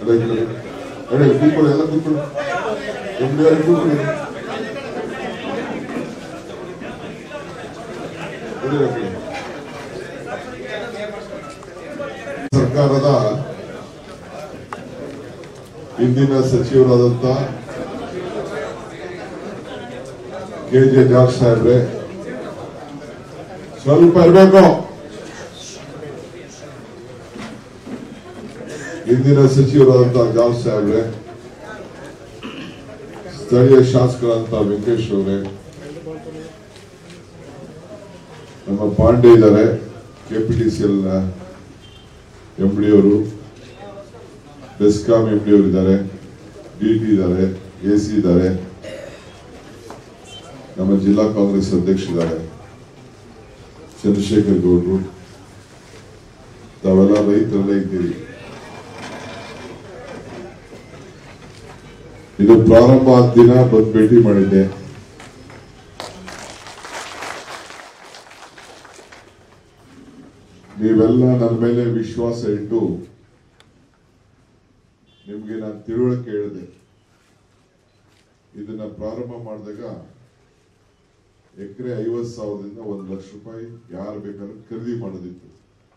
ಎಲ್ಲ ಈ ಕಡೆ. ಹೇಳಿ ಕೂತ್ಕೊಳ್ಳಿ ಎಲ್ಲ ಕೂತ್ಕೊಳ್ಳಿ ಎಮ್ ಡಿ ಕೂತ್ಕೊಳ್ಳಿ ಹೇಳಿ, ಹೇಳಿ. ಸರ್ಕಾರದ ಇಂದಿನ ಸಚಿವರಾದಂತ ಕೆ ಜೆ ಜಾರ್ಜ್ ಸಾಹೇಬ್ರೆ ಸ್ವಲ್ಪ ಇರಬೇಕು ಇಂದಿನ ಸಚಿವರಾದಂತ ಜಾರ್ಜ್ ಸಾಹೇಬ್ರೆ ಸ್ಥಳೀಯ ಶಾಸಕರಾದಂತ ವೆಂಕಟೇಶ್ ಅವರೇ ನಮ್ಮ ಪಾಂಡೆ ಇದ್ದಾರೆ ಕೆಪಿಟಿಸಿಎಲ್ ಎಂ ಡಿ ಅವರು ಬೆಸ್ಕಾಂ ಎಂ ಡಿ ಅವರು ಇದ್ದಾರೆ ಡಿ ಟಿ ಇದ್ದಾರೆ ಎ ಸಿ ಇದ್ದಾರೆ ನಮ್ಮ ಜಿಲ್ಲಾ ಕಾಂಗ್ರೆಸ್ ಅಧ್ಯಕ್ಷರಿದ್ದಾರೆ ಚಂದ್ರಶೇಖರ್ ಗೌಡ್ರು ತಾವೆಲ್ಲ ರೈತರೆಲ್ಲ ಇದ್ದೀರಿ ಇದು ಪ್ರಾರಂಭ ಆದ ದಿನ ಬಂದು ಭೇಟಿ ಮಾಡಿದ್ದೆ ನೀವೆಲ್ಲ ನನ್ನ ಮೇಲೆ ವಿಶ್ವಾಸ ಇಟ್ಟು ನಿಮ್ಗೆ ನಾನು ತಿಳುವಳಿಕೆ ಹೇಳಿದೆ ಇದನ್ನ ಪ್ರಾರಂಭ ಮಾಡಿದಾಗ ಎಕರೆ ಐವತ್ತು ಸಾವಿರದಿಂದ ಒಂದು ಲಕ್ಷ ರೂಪಾಯಿ ಯಾರು ಬೇಕಾದ್ರೂ ಖರೀದಿ ಮಾಡೋದಿತ್ತು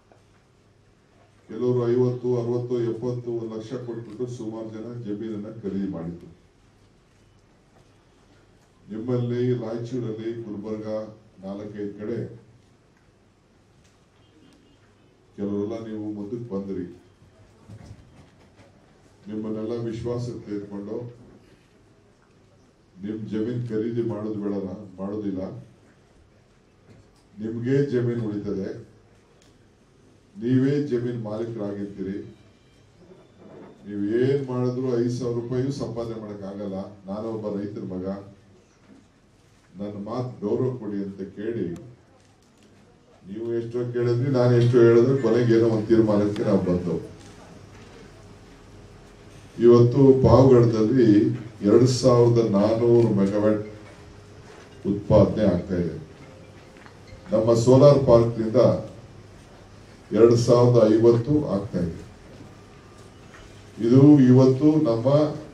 ಕೆಲವರು ಐವತ್ತು ಅರವತ್ತು ಎಪ್ಪತ್ತು ಒಂದು ಲಕ್ಷ ಕೊಟ್ಬಿಟ್ಟು ಸುಮಾರು ಜನ ಜಮೀನನ್ನ ಖರೀದಿ ಮಾಡಿದ್ರು ನಿಮ್ಮಲ್ಲಿ ರಾಯಚೂರಲ್ಲಿ ಗುಲ್ಬರ್ಗ ನಾಲ್ಕೈದು ಕಡೆ ಕೆಲವರೆಲ್ಲ ನೀವು ಮುಂದಕ್ಕೆ ಬಂದ್ರಿ ನಿಮ್ಮನ್ನೆಲ್ಲ ವಿಶ್ವಾಸಕ್ಕೆ ತೆಗೆದುಕೊಂಡು ನಿಮ್ ಜಮೀನ್ ಖರೀದಿ ಮಾಡೋದು ಬೇಡ ಮಾಡೋದಿಲ್ಲ ನಿಮ್ಗೆ ಜಮೀನ್ ಉಳಿತದೆ ನೀವೇ ಜಮೀನ್ ಮಾಲೀಕರಾಗಿರ್ತೀರಿ ನೀವು ಏನ್ ಮಾಡಿದ್ರು ಐದು ಸಾವಿರ ರೂಪಾಯಿ ಸಂಪಾದನೆ ಮಾಡಕ್ ಆಗಲ್ಲ ನಾನೊಬ್ಬ ರೈತರ ಮಗ ನನ್ನ ಮಾತು ಗೌರವ ಕೊಡಿ ಅಂತ ಕೇಳಿ ನೀವು ಎಷ್ಟೋ ಕೇಳಿದ್ರಿ ನಾನು ಎಷ್ಟೋ ಹೇಳಿದ್ರೆ ಕೊನೆಗೆ ಏನೋ ಒಂದು ತೀರ್ಮಾನಕ್ಕೆ ನಾವು ಬಂದವು ಇವತ್ತು ಪಾವಗಡದಲ್ಲಿ ಎರಡ್ ಸಾವಿರದ ನಾನೂರು ಮೆಗಾವ್ಯಾಟ್ ಉತ್ಪಾದನೆ ಆಗ್ತಾ ಇದೆ ನಮ್ಮ ಸೋಲಾರ್ ಪಾರ್ಕ್ ನಿಂದ ಎರಡ್ ಸಾವಿರದ ಐವತ್ತು ಆಗ್ತಾ ಇದೆ ಇದು ಇವತ್ತು ನಮ್ಮ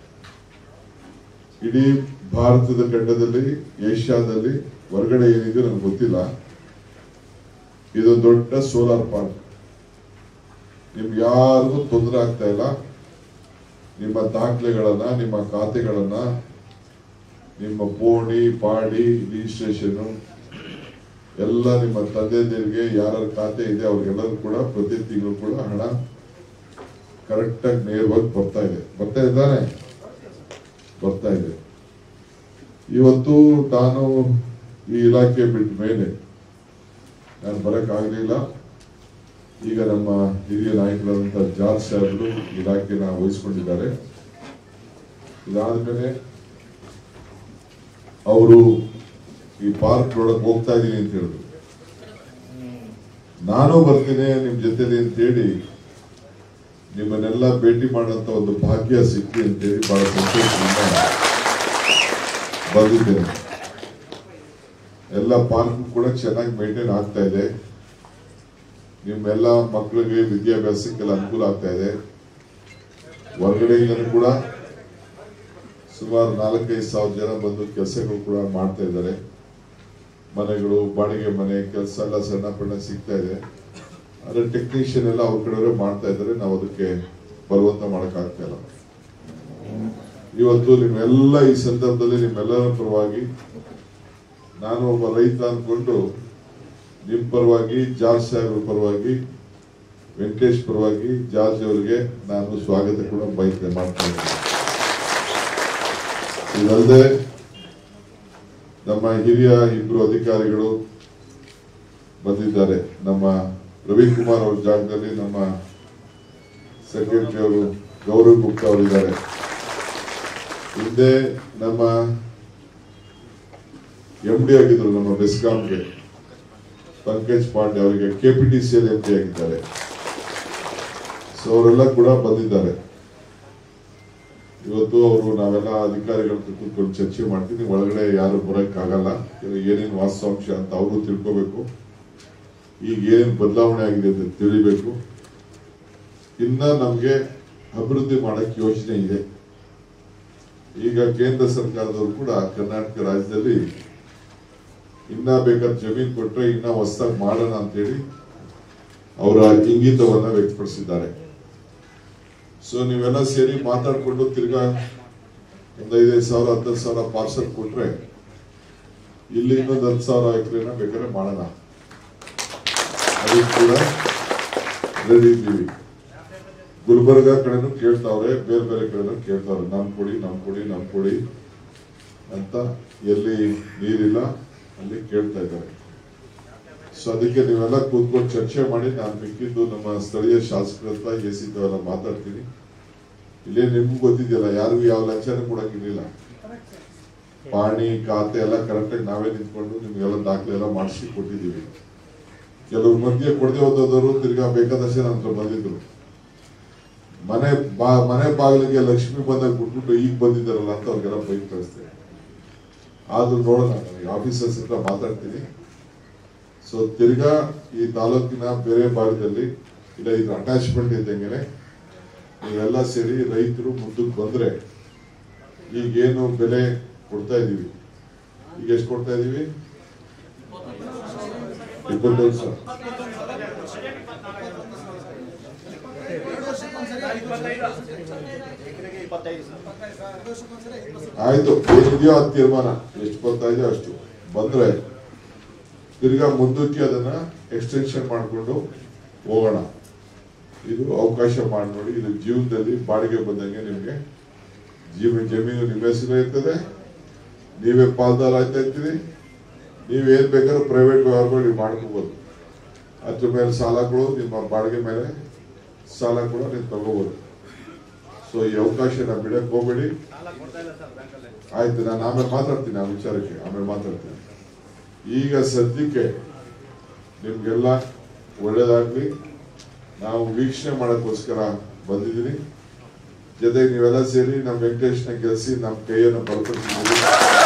ಇಡೀ ಭಾರತದ ಖಂಡದಲ್ಲಿ ಏಷ್ಯಾದಲ್ಲಿ ಹೊರಗಡೆ ಏನಿದೆ ನನಗೆ ಗೊತ್ತಿಲ್ಲ ಇದು ದೊಡ್ಡ ಸೋಲಾರ್ ಪಾರ್ಕ್ ನಿಮ್ಗೆ ಯಾರಿಗೂ ತೊಂದರೆ ಆಗ್ತಾ ಇಲ್ಲ ನಿಮ್ಮ ದಾಖಲೆಗಳನ್ನ ನಿಮ್ಮ ಖಾತೆಗಳನ್ನ ನಿಮ್ಮ ಪೋಣಿ ಪಾಡಿ ರಿಜಿಸ್ಟ್ರೇಷನ್ ಎಲ್ಲ ನಿಮ್ಮ ತಂದೆದಿರಿಗೆ ಯಾರ ಖಾತೆ ಇದೆ ಅವ್ರಿಗೆಲ್ಲರೂ ಕೂಡ ಪ್ರತಿ ತಿಂಗಳು ಕೂಡ ಹಣ ಕರೆಕ್ಟ್ ಆಗಿ ನೇರವಾಗಿ ಬರ್ತಾ ಇದೆ ಬರ್ತಾ ಇದ್ದಾನೆ ಬರ್ತಾ ಇದೆ ಇವತ್ತು ನಾನು ಈ ಇಲಾಖೆ ಬಿಟ್ಟ ಮೇಲೆ ನಾನು ಬರಕ್ ಆಗ್ಲಿಲ್ಲ ಈಗ ನಮ್ಮ ಹಿರಿಯ ನಾಯಕರಾದಂತ ಜಾರ್ಜ್ ಸಾಹೇಬರು ಇಲಾಖೆನ ವಹಿಸ್ಕೊಂಡಿದ್ದಾರೆ ಇದಾದ್ಮೇಲೆ ಅವರು ಈ ಪಾರ್ಕ್ ನೋಡಕ್ ಹೋಗ್ತಾ ಇದೀನಿ ಅಂತ ಹೇಳಿದ್ರು ನಾನು ಬರ್ತೀನಿ ನಿಮ್ ಜೊತೆಲಿ ಅಂತ ಹೇಳಿ ನಿಮ್ಮನ್ನೆಲ್ಲ ಭೇಟಿ ಮಾಡೋಂತ ಒಂದು ಭಾಗ್ಯ ಸಿಕ್ಕಿ ಅಂತೇಳಿ ಬಹಳ ಸಂತೋಷದಿಂದ ಬಂದಿದ್ದೇನೆ ಎಲ್ಲ ಪಾರ್ಕ್ ಕೂಡ ಚೆನ್ನಾಗಿ ಮೇಂಟೈನ್ ಆಗ್ತಾ ಇದೆ ನಿಮ್ಮೆಲ್ಲ ಮಕ್ಕಳಿಗೆ ವಿದ್ಯಾಭ್ಯಾಸಕ್ಕೆಲ್ಲ ಅನುಕೂಲ ಆಗ್ತಾ ಇದೆ ಹೊರಗಡೆಯಿಂದನೂ ಕೂಡ ಸುಮಾರು ನಾಲ್ಕೈದು ಸಾವಿರ ಜನ ಬಂದು ಕೆಲಸಗಳು ಕೂಡ ಮಾಡ್ತಾ ಇದ್ದಾರೆ ಮನೆಗಳು ಬಾಡಿಗೆ ಮನೆ ಕೆಲಸ ಎಲ್ಲ ಸಣ್ಣ ಪಣ್ಣ ಸಿಗ್ತಾ ಇದೆ ಆದ್ರೆ ಟೆಕ್ನಿಷಿಯನ್ ಎಲ್ಲ ಅವ್ರ ಕಡೆಯವರೇ ಮಾಡ್ತಾ ಇದ್ದಾರೆ ನಾವು ಅದಕ್ಕೆ ಬಲವಂತ ಮಾಡಕ್ ಆಗ್ತಾ ಇಲ್ಲ ಇವತ್ತು ನಿಮ್ಮೆಲ್ಲ ಈ ಸಂದರ್ಭದಲ್ಲಿ ನಿಮ್ಮೆಲ್ಲರ ಪರವಾಗಿ ನಾನು ಒಬ್ಬ ರೈತ ಅನ್ಕೊಂಡು ನಿಮ್ ಪರವಾಗಿ ಜಾರ್ಜ್ ಸಾಹೇಬ್ರ ಪರವಾಗಿ ವೆಂಕಟೇಶ್ ಪರವಾಗಿ ಜಾರ್ಜ್ ಅವರಿಗೆ ನಾನು ಸ್ವಾಗತ ಕೂಡ ಬಯಕೆ ಮಾಡ್ತಾ ಇದ್ದೀನಿ ಇದಲ್ಲದೆ ನಮ್ಮ ಹಿರಿಯ ಇಬ್ರು ಅಧಿಕಾರಿಗಳು ಬಂದಿದ್ದಾರೆ ನಮ್ಮ ರವೀನ್ ಕುಮಾರ್ ಅವ್ರ ಜಾಗದಲ್ಲಿ ನಮ್ಮ ಸೆಕ್ರೆಟರಿ ಅವರು ಗೌರವ್ ಗುಪ್ತಾ ಅವರಿದ್ದಾರೆ ಹಿಂದೆ ನಮ್ಮ ಎಂ ಡಿ ಆಗಿದ್ರು ನಮ್ಮ ಬೆಸ್ಕಾಂಗೆ ಪಂಕಜ್ ಪಾಂಡೆ ಅವರಿಗೆ ಕೆಪಿಟಿಸಿಎಲ್ ಎಂ ಡಿ ಆಗಿದ್ದಾರೆ ಸೊ ಅವರೆಲ್ಲ ಕೂಡ ಬಂದಿದ್ದಾರೆ ಇವತ್ತು ಅವರು ನಾವೆಲ್ಲ ಅಧಿಕಾರಿಗಳ ಹತ್ರ ಕೂತ್ಕೊಂಡು ಚರ್ಚೆ ಮಾಡ್ತೀನಿ ಒಳಗಡೆ ಯಾರು ಬರಕ್ ಆಗಲ್ಲ ಏನೇನು ವಾಸ್ತವಾಂಶ ಅಂತ ಅವರು ತಿಳ್ಕೋಬೇಕು ಈಗ ಏನೇನು ಬದಲಾವಣೆ ಆಗಿದೆ ಅಂತ ತಿಳಿಬೇಕು ಇನ್ನ ನಮ್ಗೆ ಅಭಿವೃದ್ಧಿ ಮಾಡಕ್ಕೆ ಯೋಜನೆ ಇದೆ ಈಗ ಕೇಂದ್ರ ಸರ್ಕಾರದವರು ಕೂಡ ಕರ್ನಾಟಕ ರಾಜ್ಯದಲ್ಲಿ ಇನ್ನ ಬೇಕಾದ ಜಮೀನ್ ಕೊಟ್ರೆ ಇನ್ನ ಹೊಸದಾಗಿ ಮಾಡೋಣ ಅಂತೇಳಿ ಅವರ ಇಂಗಿತವನ್ನ ವ್ಯಕ್ತಪಡಿಸಿದ್ದಾರೆ ಸೊ ನೀವೆಲ್ಲ ಸೇರಿ ಮಾತಾಡ್ಕೊಂಡು ತಿರ್ಗಾ ಒಂದು ಐದೈದು ಸಾವಿರ ಹತ್ತು ಸಾವಿರ ಪಾರ್ಸಲ್ ಕೊಟ್ರೆ ಇಲ್ಲಿ ಇನ್ನೊಂದು ಹತ್ತು ಸಾವಿರ ಎಕರೆನ ಬೇಕಾದ್ರೆ ಮಾಡೋಣ ಅದಕ್ಕೆ ಕೂಡ ರೆಡಿ ಇದ್ದೀವಿ ಗುಲ್ಬರ್ಗ ಕಡೆನೂ ಕೇಳ್ತಾವ್ರೆ ಬೇರೆ ಬೇರೆ ಕಡೆನೂ ಕೇಳ್ತಾವ್ರೆ ನಮ್ ಕೊಡಿ ನಮ್ ಕೊಡಿ ನಮ್ ಕೊಡಿ ಅಂತ ಎಲ್ಲಿ ನೀರಿಲ್ಲ ಅಲ್ಲಿ ಕೇಳ್ತಾ ಇದ್ದಾರೆ ಸೊ ಅದಕ್ಕೆ ನೀವೆಲ್ಲ ಕೂತ್ಕೊಂಡು ಚರ್ಚೆ ಮಾಡಿ ನಾನು ಮಿಕ್ಕಿದ್ದು ನಮ್ಮ ಸ್ಥಳೀಯ ಶಾಸಕರ ಹತ್ರ ಎ ಸಿ ಎಲ್ಲ ಮಾತಾಡ್ತೀನಿ ಇಲ್ಲೇ ನಿಮ್ಗೂ ಗೊತ್ತಿದೆಯಲ್ಲ ಯಾರಿಗೂ ಯಾವ ಲಂಚನೂ ಕೊಡಂಗಿರ್ಲಿಲ್ಲ ಪಾಣಿ ಖಾತೆ ಎಲ್ಲ ಕರೆಕ್ಟಾಗಿ ನಾವೇ ನಿಂತ್ಕೊಂಡು ನಿಮ್ಗೆಲ್ಲ ದಾಖಲೆ ಎಲ್ಲ ಮಾಡಿಸಿ ಕೊಟ್ಟಿದ್ದೀವಿ ಕೆಲವು ಮಧ್ಯೆ ಕೊಡದೆ ಹೋದವರು ತಿರ್ಗಾ ಬೇಕಾದಷ್ಟೇ ನನ್ನ ಹತ್ರ ಬಂದಿದ್ರು ಮನೆ ಬಾ ಮನೆ ಬಾಗಿಲಿಗೆ ಲಕ್ಷ್ಮಿ ಬಂದಾಗ ಬಿಟ್ಬಿಟ್ಟು ಈಗ ಬಂದಿದ್ದಾರಲ್ಲ ಅಂತ ಅವ್ರಿಗೆಲ್ಲ ಬೈಕ್ ಕಳಿಸ್ತೇವೆ ಆದ್ರೂ ನೋಡೋಣ ನನಗೆ ಆಫೀಸರ್ಸ್ ಹತ್ರ ಮಾತಾಡ್ತೀನಿ ಸೊ ತಿರ್ಗಾ ಈ ತಾಲೂಕಿನ ಬೇರೆ ಭಾಗದಲ್ಲಿ ಇಲ್ಲ ಇದು ಅಟ್ಯಾಚ್ಮೆಂಟ್ ಇದ್ದಂಗೆನೆ ನೀವೆಲ್ಲ ಸೇರಿ ರೈತರು ಮುಂದಕ್ಕೆ ಬಂದ್ರೆ ಈಗೇನು ಬೆಲೆ ಕೊಡ್ತಾ ಇದೀವಿ ಈಗ ಎಷ್ಟು ಕೊಡ್ತಾ ಇದೀವಿ ಇಪ್ಪತ್ತೈದು ಸಾವಿರ ಎಕರೆಗೆ ಇಪ್ಪತ್ತೈದು ಸರ್ ಆಯ್ತು ಏನಿದೆಯೋ ಅದು ತೀರ್ಮಾನ ಎಷ್ಟು ಬರ್ತಾ ಇದೆಯೋ ಅಷ್ಟು ಬಂದ್ರೆ ತಿರ್ಗಾ ಮುಂದಕ್ಕೆ ಅದನ್ನ ಎಕ್ಸ್ಟೆನ್ಷನ್ ಮಾಡಿಕೊಂಡು ಹೋಗೋಣ ಇದು ಅವಕಾಶ ಮಾಡಿ ನೋಡಿ ಇದು ಜೀವನದಲ್ಲಿ ಬಾಡಿಗೆ ಬಂದಂಗೆ ನಿಮ್ಗೆ ಜೀವ ಜಮೀನು ನಿಮ್ಮ ಹೆಸರು ಇರ್ತದೆ ನೀವೇ ಪಾಲ್ದಾರ ಆಯ್ತಾ ಇರ್ತೀರಿ ನೀವೇನ್ ಬೇಕಾದ್ರೂ ಪ್ರೈವೇಟ್ ವ್ಯವಹಾರಗಳು ನೀವು ಮಾಡ್ಕೋಬಹುದು ಅದ್ರ ಮೇಲೆ ಸಾಲಗಳು ನಿಮ್ಮ ಬಾಡಿಗೆ ಮೇಲೆ ಸಾಲ ಕೂಡ ನೀವು ತಗೋಬಹುದು ಸೊ ಈ ಅವಕಾಶನ ಬಿಡಕ್ ಹೋಗ್ಬೇಡಿ ಸಾಲ ಕೊಡ್ತಾ ಇಲ್ಲ ಸರ್ ಬ್ಯಾಂಕಲ್ಲಿ ಆಯ್ತು ನಾನು ಆಮೇಲೆ ಮಾತಾಡ್ತೀನಿ ಆ ವಿಚಾರಕ್ಕೆ ಆಮೇಲೆ ಮಾತಾಡ್ತೀನಿ ಈಗ ಸದ್ಯಕ್ಕೆ ನಿಮ್ಗೆಲ್ಲ ಒಳ್ಳೇದಾಗ್ಲಿ ನಾವು ವೀಕ್ಷಣೆ ಮಾಡೋಕ್ಕೋಸ್ಕರ ಬಂದಿದ್ದೀನಿ ಜೊತೆಗೆ ನೀವೆಲ್ಲ ಸೇರಿ ನಮ್ಮ ವೆಂಕಟೇಶ್ನ ಗೆಲ್ಸಿ ನಮ್ಮ ಕೈಯನ್ನು ಬಲಪಡಿಸಿದ್ದೀವಿ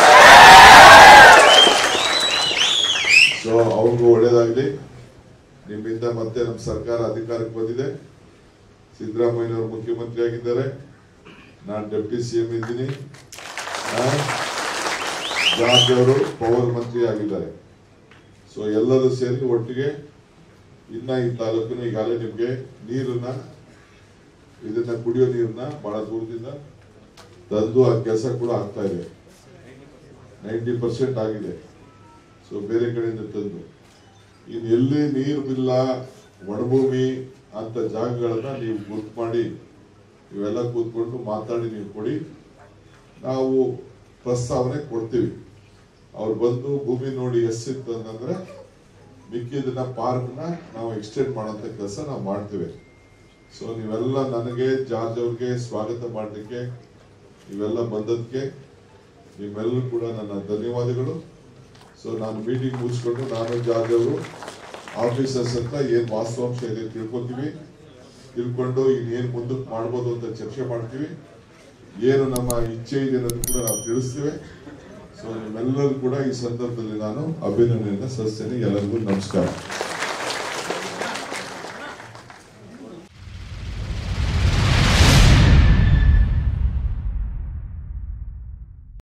ಸೊ ಅವ್ರಿಗೂ ಒಳ್ಳೇದಾಗ್ಲಿ ನಿಮ್ಮಿಂದ ಮತ್ತೆ ನಮ್ಮ ಸರ್ಕಾರ ಅಧಿಕಾರಕ್ಕೆ ಬಂದಿದೆ ಸಿದ್ದರಾಮಯ್ಯನವರು ಮುಖ್ಯಮಂತ್ರಿ ಆಗಿದ್ದಾರೆ ನಾನು ಡೆಪ್ಟಿ ಸಿ ಎಂ ಇದ್ದೀನಿ ಆ, ಜಾರ್ಜ್ ಅವರು ಪವರ್ ಮಂತ್ರಿ ಆಗಿದ್ದಾರೆ ಸೊ ಎಲ್ಲರೂ ಸೇರಿ ಒಟ್ಟಿಗೆ ಇನ್ನ ಈ ತಾಲೂಕಿನ ಈಗಾಗಲೇ ನಿಮ್ಗೆ ನೀರನ್ನ ಇದನ್ನ ಕುಡಿಯೋ ನೀರನ್ನ ಬಹಳ ದೂರದಿಂದ ತಂದು ಆ ಕೆಲಸ ಕೂಡ ಆಗ್ತಾ ಇದೆ ನೈಂಟಿ ಪರ್ಸೆಂಟ್ ಆಗಿದೆ ಸೊ ಬೇರೆ ಕಡೆಯಿಂದ ತಂದು ಇನ್ನು ಎಲ್ಲಿ ನೀರು ಬಿಲ್ಲ ಒಣಭೂಮಿ ಅಂತ ಜಾಗಗಳನ್ನ ನೀವು ಗುರ್ತು ಮಾಡಿ ಇವೆಲ್ಲ ಕೂತ್ಕೊಂಡು ಮಾತಾಡಿ ನೀವು ಕೊಡಿ ನಾವು ಪ್ರಸ್ತಾವನೆ ಕೊಡ್ತೀವಿ ಅವ್ರು ಬಂದು ಭೂಮಿ ನೋಡಿ ಎಷ್ಟಿತ್ತು ಅಂತಂದ್ರೆ ಮಿಕ್ಕಿದನ್ನ ಪಾರ್ಕ್ನ ನಾವು ಎಕ್ಸ್ಟೆಂಡ್ ಮಾಡೋಂಥ ಕೆಲಸ ನಾವು ಮಾಡ್ತೀವಿ ಸೊ ನೀವೆಲ್ಲ ನನಗೆ ಜಾರ್ಜ್ ಅವ್ರಿಗೆ ಸ್ವಾಗತ ಮಾಡಲಿಕ್ಕೆ ನೀವೆಲ್ಲ ಬಂದದಕ್ಕೆ ನಿಮ್ಮೆಲ್ಲರೂ ಕೂಡ ನನ್ನ ಧನ್ಯವಾದಗಳು ಸೊ ನಾನು ಮೀಟಿಂಗ್ ಮುಗಿಸ್ಕೊಂಡು ನಾನು ಜಾರ್ಜ್ ಅವರು ಆಫೀಸರ್ಸ್ ಅಂತ ಏನ್ ವಾಸ್ತವಾಂಶ ಇದೆ ತಿಳ್ಕೊತೀವಿ ತಿಳ್ಕೊಂಡು ಇನ್ನೇನು ಮುಂದಕ್ಕೆ ಮಾಡ್ಬೋದು ಅಂತ ಚರ್ಚೆ ಮಾಡ್ತೀವಿ ಏನು ನಮ್ಮ ಇಚ್ಛೆ ಇದೆ ಅನ್ನೋದು ಕೂಡ ನಾವು ತಿಳಿಸ್ತೇವೆ ಸೊ ನಿಮ್ಮೆಲ್ಲರೂ ಕೂಡ ಈ ಸಂದರ್ಭದಲ್ಲಿ ನಾನು ಅಭಿನಂದನೆಯನ್ನ ಸಲ್ಲಿಸ್ತೇನೆ ಎಲ್ಲರಿಗೂ ನಮಸ್ಕಾರ